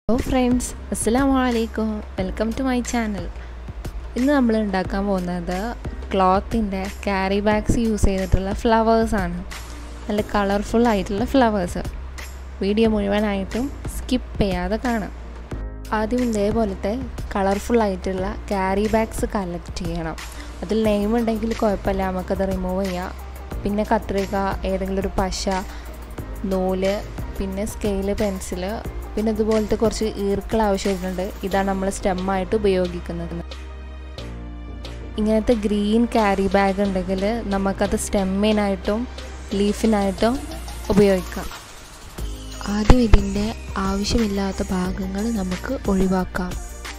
hello friends അസ്സാം വലൈക്കും welcome to my channel ഇന്ന് നമ്മൾ ഉണ്ടാക്കാൻ പോകുന്നത് ക്ലോത്തിൻ്റെ ക്യാരി ബാഗ്സ് യൂസ് ചെയ്തിട്ടുള്ള ഫ്ലവേഴ്സാണ് നല്ല കളർഫുൾ ആയിട്ടുള്ള ഫ്ലവേഴ്സ് വീഡിയോ മുഴുവനായിട്ടും സ്കിപ്പ് ചെയ്യാതെ കാണാം ആദ്യം ഇതേപോലത്തെ കളർഫുൾ ആയിട്ടുള്ള ക്യാരി ബാഗ്സ് കളക്ട് ചെയ്യണം അതിൽ നെയിം ഉണ്ടെങ്കിൽ കുഴപ്പമില്ല നമുക്കത് റിമൂവ് ചെയ്യാം പിന്നെ കത്രിക ഏതെങ്കിലും ഒരു പശ നൂല് പിന്നെ സ്കെയില് പെൻസില് പിന്നെ ഇതുപോലത്തെ കുറച്ച് ഈർക്കൾ ആവശ്യമായിട്ടുണ്ട് ഇതാണ് നമ്മൾ സ്റ്റെമ്മായിട്ട് ഉപയോഗിക്കുന്നത് ഇങ്ങനത്തെ ഗ്രീൻ ക്യാരി ബാഗ് ഉണ്ടെങ്കിൽ നമുക്കത് സ്റ്റെമ്മിനായിട്ടും ലീഫിനായിട്ടും ഉപയോഗിക്കാം ആദ്യം ഇതിൻ്റെ ആവശ്യമില്ലാത്ത ഭാഗങ്ങൾ നമുക്ക് ഒഴിവാക്കാം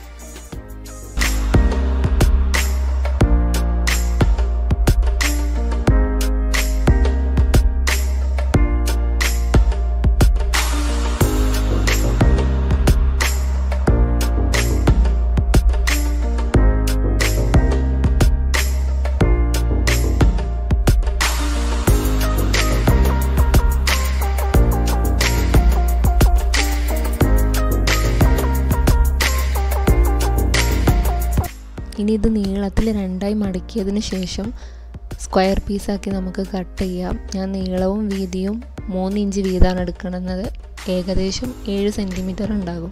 ഇനി ഇത് നീളത്തിൽ രണ്ടായി മടക്കിയതിന് ശേഷം സ്ക്വയർ പീസാക്കി നമുക്ക് കട്ട് ചെയ്യാം ഞാൻ നീളവും വീതിയും മൂന്ന് ഇഞ്ച് വീതമാണ് എടുക്കുന്നത് ഏകദേശം ഏഴ് സെൻറ്റിമീറ്റർ ഉണ്ടാകും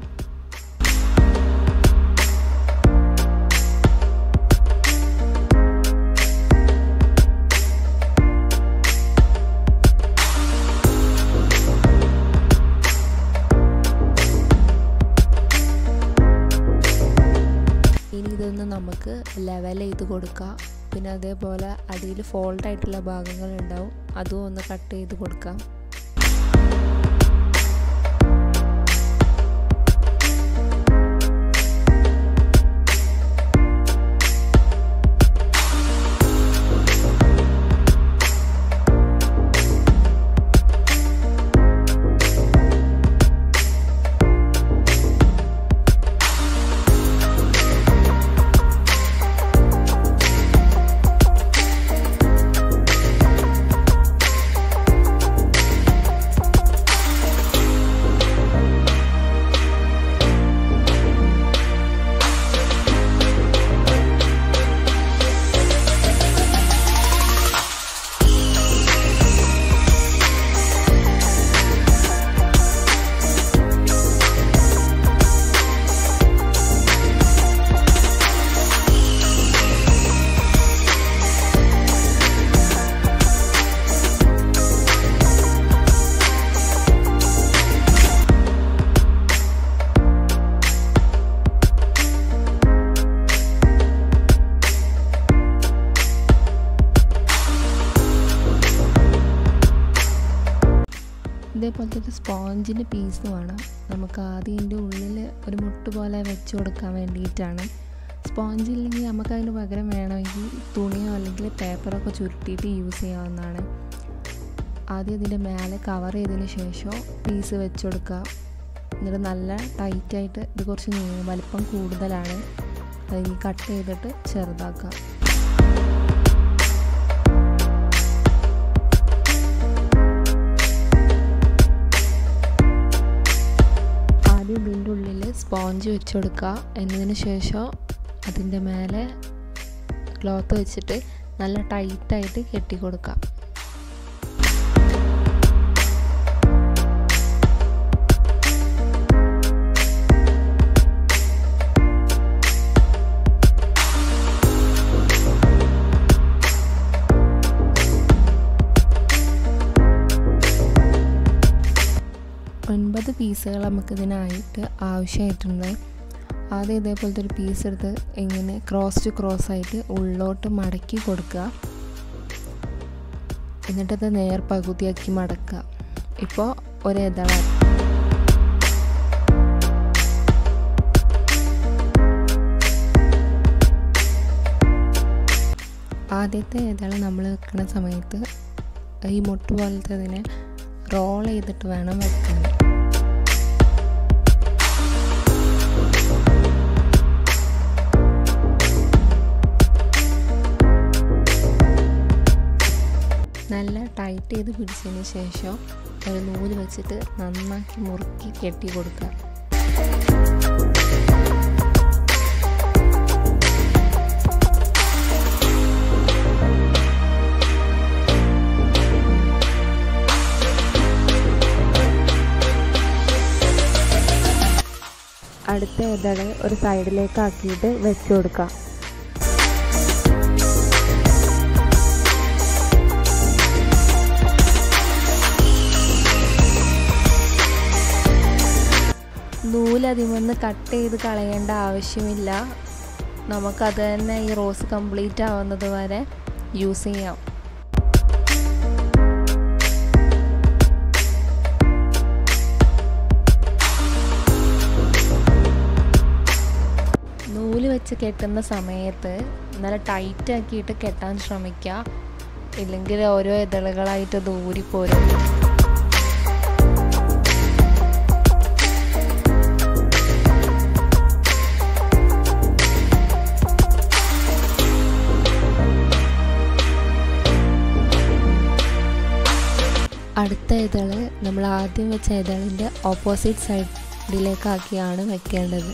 ഇനി ഇതൊന്ന് നമുക്ക് ലെവൽ ചെയ്ത് കൊടുക്കാം പിന്നെ അതേപോലെ അടിയിൽ ഫോൾഡ് ആയിട്ടുള്ള ഭാഗങ്ങൾ ഉണ്ടാവും അതും ഒന്ന് കട്ട് ചെയ്ത് കൊടുക്കാം ഇതേപോലത്തെ ഒരു സ്പോഞ്ചിൻ്റെ പീസ് വേണം നമുക്ക് ആദ്യം ഇതിൻ്റെ ഉള്ളിൽ ഒരു മുട്ട് പോലെ വെച്ച് കൊടുക്കാൻ വേണ്ടിയിട്ടാണ് സ്പോഞ്ച് ഇല്ലെങ്കിൽ നമുക്ക് അതിന് പകരം വേണമെങ്കിൽ തുണിയോ അല്ലെങ്കിൽ പേപ്പറൊക്കെ ചുരുട്ടിയിട്ട് യൂസ് ചെയ്യാവുന്നതാണ് ആദ്യം ഇതിൻ്റെ മേലെ കവർ ചെയ്തതിന് ശേഷം പീസ് വെച്ച് കൊടുക്കുക എന്നിട്ട് നല്ല ടൈറ്റായിട്ട് ഇത് കുറച്ച് വലിപ്പം കൂടുതലാണ് അതിന് കട്ട് ചെയ്തിട്ട് ചെറുതാക്കുക ആദ്യം ഇതിൻ്റെ ഉള്ളിൽ സ്പോഞ്ച് വെച്ച് കൊടുക്കുക എന്നതിന് ശേഷം അതിൻ്റെ മേലെ ക്ലോത്ത് വെച്ചിട്ട് നല്ല ടൈറ്റായിട്ട് കെട്ടി കൊടുക്കുക ഒൻപത് പീസുകൾ നമുക്കിതിനായിട്ട് ആവശ്യമായിട്ടുണ്ട് ആദ്യം ഇതേപോലത്തെ ഒരു പീസ് എടുത്ത് ഇങ്ങനെ ക്രോസ് ടു ക്രോസ് ആയിട്ട് ഉള്ളോട്ട് മടക്കി കൊടുക്കുക എന്നിട്ടത് നേർ പകുതിയാക്കി മടക്കുക ഇപ്പോൾ ഒരേതള ആദ്യത്തെ ഇതള നമ്മൾ വെക്കുന്ന സമയത്ത് ഈ മുട്ട് പോലത്തെ ഇതിനെ റോൾ ചെയ്തിട്ട് വേണം വെക്കാൻ നല്ല ടൈറ്റ് ചെയ്ത് പിടിച്ചതിന് ശേഷം ഒരു നൂല് വെച്ചിട്ട് നന്നാക്കി മുറുക്കി കെട്ടി കൊടുക്കുക അടുത്ത ഇതള് ഒരു സൈഡിലേക്ക് ആക്കിയിട്ട് വെച്ച് കൊടുക്കാം നൂലതിമൊന്ന് കട്ട് ചെയ്ത് കളയേണ്ട ആവശ്യമില്ല നമുക്കത് തന്നെ ഈ റോസ് കംപ്ലീറ്റ് ആവുന്നത് വരെ യൂസ് ചെയ്യാം നൂല് വെച്ച് കെട്ടുന്ന സമയത്ത് നല്ല ടൈറ്റ് ആക്കിയിട്ട് കെട്ടാൻ ശ്രമിക്കുക ഇല്ലെങ്കിൽ ഓരോ ഇതളുകളായിട്ട് ദൂരിപ്പോരും അടുത്ത ഇതള് നമ്മൾ ആദ്യം വെച്ച ഇതളിൻ്റെ ഓപ്പോസിറ്റ് സൈഡിലേക്കാക്കിയാണ് വെക്കേണ്ടത്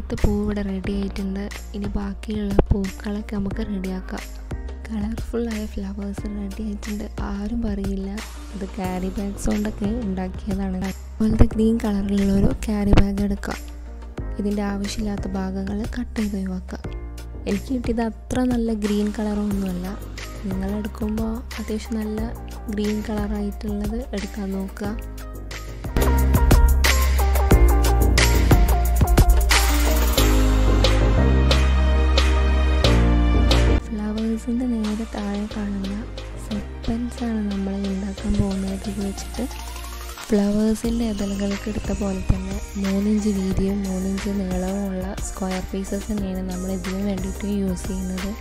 ആദ്യത്തെ പൂ ഇവിടെ റെഡി ആയിട്ടുണ്ട് ഇനി ബാക്കിയുള്ള പൂക്കളൊക്കെ നമുക്ക് റെഡിയാക്കാം കളർഫുള്ളായ ഫ്ലവേഴ്സ് റെഡി ആയിട്ടുണ്ട് ആരും പറയില്ല ഇത് ക്യാരി ബാഗ്സ് കൊണ്ടൊക്കെ ഉണ്ടാക്കിയതാണ് അതുപോലത്തെ ഗ്രീൻ കളറിലുള്ള ഒരു ക്യാരി ബാഗ് എടുക്കുക ഇതിൻ്റെ ആവശ്യമില്ലാത്ത ഭാഗങ്ങൾ കട്ട് ചെയ്ത് ഒഴിവാക്കുക എനിക്ക് കിട്ടിയത് അത്ര നല്ല ഗ്രീൻ കളറൊന്നുമല്ല നിങ്ങൾ എടുക്കുമ്പോൾ അത്യാവശ്യം നല്ല ഗ്രീൻ കളറായിട്ടുള്ളത് എടുക്കാൻ നോക്കുക ഫ്ലവേഴ്സിൻ്റെ നേരെ താഴെ കാണുന്ന സെപ്പൻസാണ് നമ്മൾ ഉണ്ടാക്കാൻ പോകുന്നത് ഇത് വെച്ചിട്ട് ഫ്ലവേഴ്സിൻ്റെ ഇതളുകൾക്ക് എടുത്ത പോലെ തന്നെ മൂന്നിഞ്ച് വീതിയും മൂന്നിഞ്ച് നീളവുമുള്ള സ്ക്വയർ പീസസ് തന്നെയാണ് നമ്മൾ ഇതിന് വേണ്ടിയിട്ട് യൂസ് ചെയ്യുന്നത്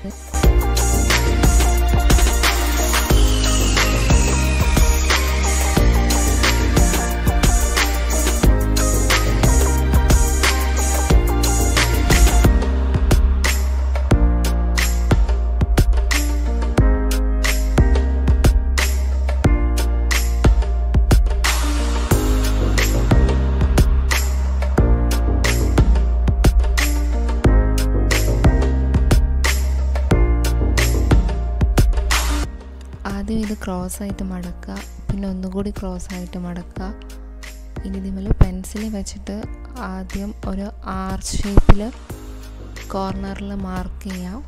ആദ്യം ഇത് ക്രോസ് ആയിട്ട് മടക്കുക പിന്നെ ഒന്നുകൂടി ക്രോസ് ആയിട്ട് മടക്കുക ഇനി ഇതിമേൽ പെൻസിൽ വെച്ചിട്ട് ആദ്യം ഒരു ആർച്ച് ഷേപ്പിൽ കോർണറിൽ മാർക്ക് ചെയ്യാം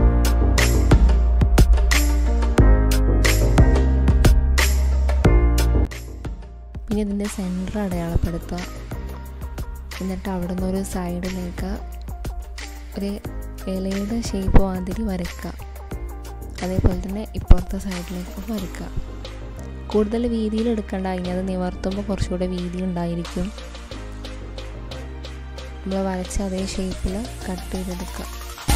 പിന്നെ ഇതിൻ്റെ സെൻറ്റർ അടയാളപ്പെടുത്തുക എന്നിട്ട് അവിടെ നിന്ന് ഒരു സൈഡിലേക്ക് ഒരു ഇലയുടെ ഷേപ്പ് മാതിരി വരയ്ക്കുക അതേപോലെ തന്നെ ഇപ്പുറത്തെ സൈഡിലേക്ക് വരയ്ക്കുക കൂടുതൽ വീതിയിൽ എടുക്കേണ്ട ഇനി അത് നിവർത്തുമ്പോൾ കുറച്ചുകൂടെ വീതി ഉണ്ടായിരിക്കും നമ്മൾ വരച്ച അതേ ഷേപ്പിൽ കട്ട് ചെയ്തെടുക്കുക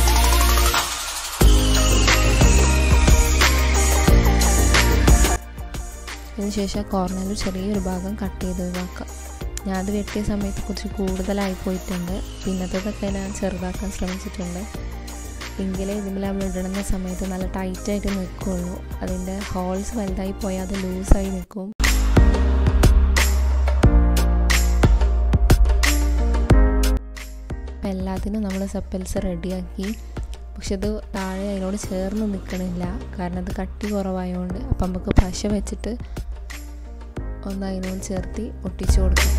അതിനുശേഷം കോർണറിൽ ചെറിയൊരു ഭാഗം കട്ട് ചെയ്ത് ഒഴിവാക്കുക ഞാൻ അത് വെട്ടിയ സമയത്ത് കുറച്ച് കൂടുതലായി പോയിട്ടുണ്ട് പിന്നത്തതൊക്കെ ഞാൻ ചെറുതാക്കാൻ ശ്രമിച്ചിട്ടുണ്ട് എങ്കിലേ ഇതിൽ നമ്മൾ ഇടുന്ന സമയത്ത് നല്ല ടൈറ്റായിട്ട് നിൽക്കുകയുള്ളൂ അതിൻ്റെ ഹോൾസ് വലുതായി പോയാൽ അത് ലൂസായി നിൽക്കും അപ്പം എല്ലാത്തിനും നമ്മൾ സെപ്പൽസ് റെഡിയാക്കി പക്ഷെ ഇത് താഴെ അതിനോട് ചേർന്ന് നിൽക്കണില്ല കാരണം അത് കട്ടി കുറവായതുകൊണ്ട് അപ്പം നമുക്ക് പശ വെച്ചിട്ട് ഒന്ന് അതിനോട് ചേർത്തി ഒട്ടിച്ചു കൊടുക്കും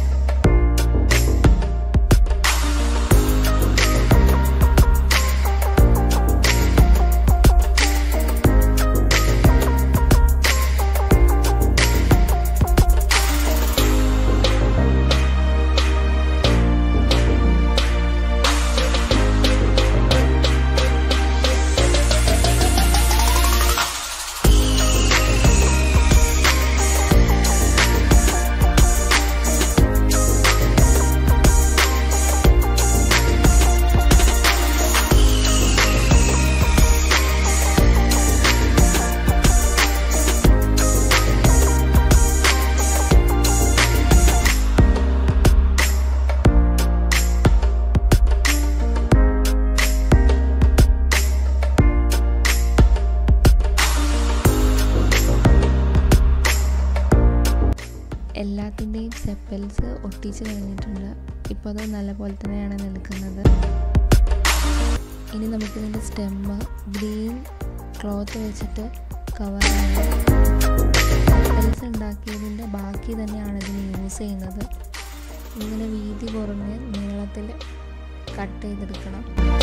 എല്ലാത്തിൻ്റെയും സെപ്പൽസ് ഒട്ടിച്ച് കഴിഞ്ഞിട്ടുണ്ട് ഇപ്പോൾ അത് നല്ല പോലെ തന്നെയാണ് നിൽക്കുന്നത് ഇനി നമുക്കിതിൻ്റെ സ്റ്റെമ്മ് ഗ്രീൻ ക്ലോത്ത് വെച്ചിട്ട് കവർ ചെയ്യാം സെപ്പൽസ് ഉണ്ടാക്കിയതിൻ്റെ ബാക്കി തന്നെയാണ് ഇതിന് യൂസ് ചെയ്യുന്നത് ഇങ്ങനെ വീതി കുറഞ്ഞ് നീളത്തിൽ കട്ട് ചെയ്തെടുക്കണം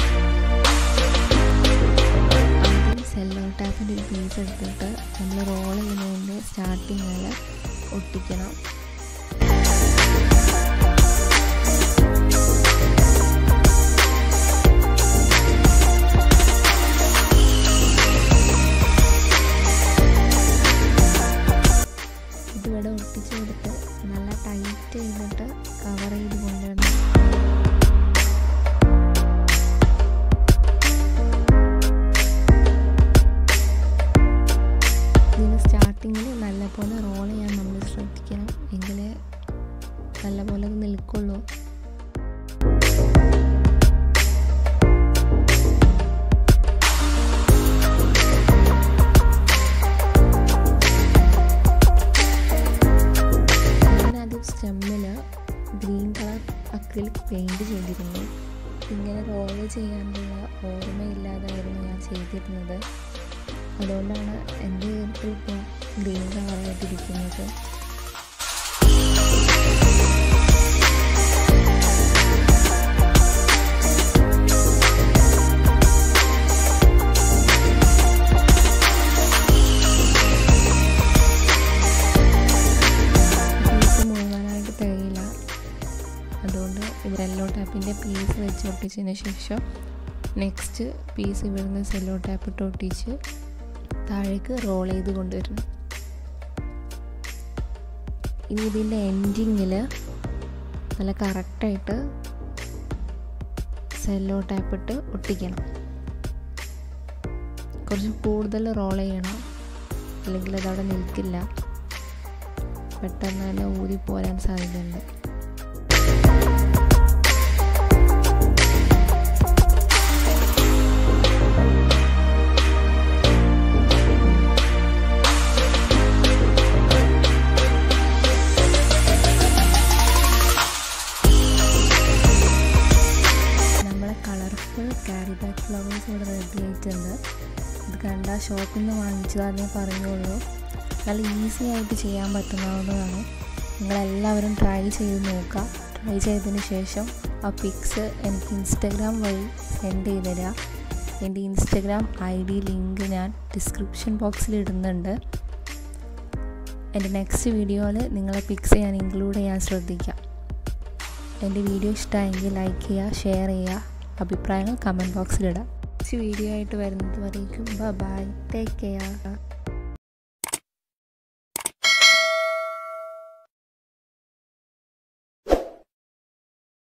ആദ്യം സെല്ലോ ടാപ്പിൻ്റെ ഒരു പീസ് എടുത്തിട്ട് നമ്മൾ റോൾ ചെയ്യുന്നതിൻ്റെ സ്റ്റാർട്ടിങ്ങിൽ ഒട്ടിക്കണം ഇതിവിടെ ഒട്ടിച്ച് കൊടുത്ത് നല്ല ടൈറ്റ് ചെയ്തിട്ട് കവർ ചെയ്ത് കൊണ്ടുവരണം ഇതിന് സ്റ്റാർട്ടിങ്ങിൽ നല്ലപോലെ റോൾ ചെയ്യാൻ നമ്മൾ ശ്രദ്ധിക്കണം എങ്കിലേ നല്ലപോലെ അത് നിൽക്കുള്ളൂ ഞാനാദ്യം സ്റ്റെമ്മിൽ ഗ്രീൻ കളർ അക്രിലിക് പെയിൻറ് ചെയ്തിരുന്നു ഇങ്ങനെ റോള് ചെയ്യാനുള്ള ഓർമ്മയില്ലാതായിരുന്നു ഞാൻ ചെയ്തിരുന്നത് അതുകൊണ്ടാണ് എൻ്റെ ഇപ്പോൾ ഗ്രീൻ കളറായിട്ടിരിക്കുന്നത് പീസ് മുഴുവനായിട്ട് തികയില്ല അതുകൊണ്ട് സെല്ലോ ടാപ്പിൻ്റെ പീസ് വെച്ച് ഒട്ടിച്ചതിന് ശേഷം നെക്സ്റ്റ് പീസ് ഇവിടുന്ന് സെല്ലോ ടാപ്പ് ഇട്ട് ഒട്ടിച്ച് താഴേക്ക് റോൾ ചെയ്ത് കൊണ്ടുവരണം ഇനി ഇതിൻ്റെ എൻഡിങ്ങിൽ നല്ല കറക്റ്റായിട്ട് സെല്ലോ ടാപ്പ് ഇട്ട് ഒട്ടിക്കണം കുറച്ച് കൂടുതൽ റോൾ ചെയ്യണം അല്ലെങ്കിൽ അതവിടെ നിൽക്കില്ല പെട്ടെന്ന് തന്നെ ഊരി പോരാൻ സാധ്യതയുണ്ട് നമ്മളെ കളർഫുൾ ക്യാരി ബാഗ് ഫ്ലവേഴ്സ് ഇവിടെ റെഡി ആയിട്ടുണ്ട് ഇത് കണ്ട ഷോപ്പിൽ നിന്ന് വാങ്ങിച്ചതാണെന്നേ പറഞ്ഞുള്ളൂ നല്ല ഈസി ആയിട്ട് ചെയ്യാൻ പറ്റുന്നതാണ് നിങ്ങളെല്ലാവരും ട്രൈ ചെയ്ത് നോക്കുക ട്രൈ ചെയ്തതിന് ശേഷം ആ പിക്സ് എനിക്ക് ഇൻസ്റ്റഗ്രാം വഴി സെൻഡ് ചെയ്ത് തരിക എൻ്റെ ഇൻസ്റ്റഗ്രാം ഐ ഡി ലിങ്ക് ഞാൻ ഡിസ്ക്രിപ്ഷൻ ബോക്സിൽ ഇടുന്നുണ്ട് എൻ്റെ നെക്സ്റ്റ് വീഡിയോയിൽ നിങ്ങളെ പിക്സ് ഞാൻ ഇൻക്ലൂഡ് ചെയ്യാൻ ശ്രദ്ധിക്കാം എൻ്റെ വീഡിയോ ഇഷ്ടമായെങ്കിൽ ലൈക്ക് ചെയ്യുക ഷെയർ ചെയ്യുക അഭിപ്രായങ്ങൾ കമൻറ്റ് ബോക്സിലിടാം നെക്സ്റ്റ് വീഡിയോ ആയിട്ട് വരുന്നത് വരേക്കും ബൈ ടേക്ക് കെയർ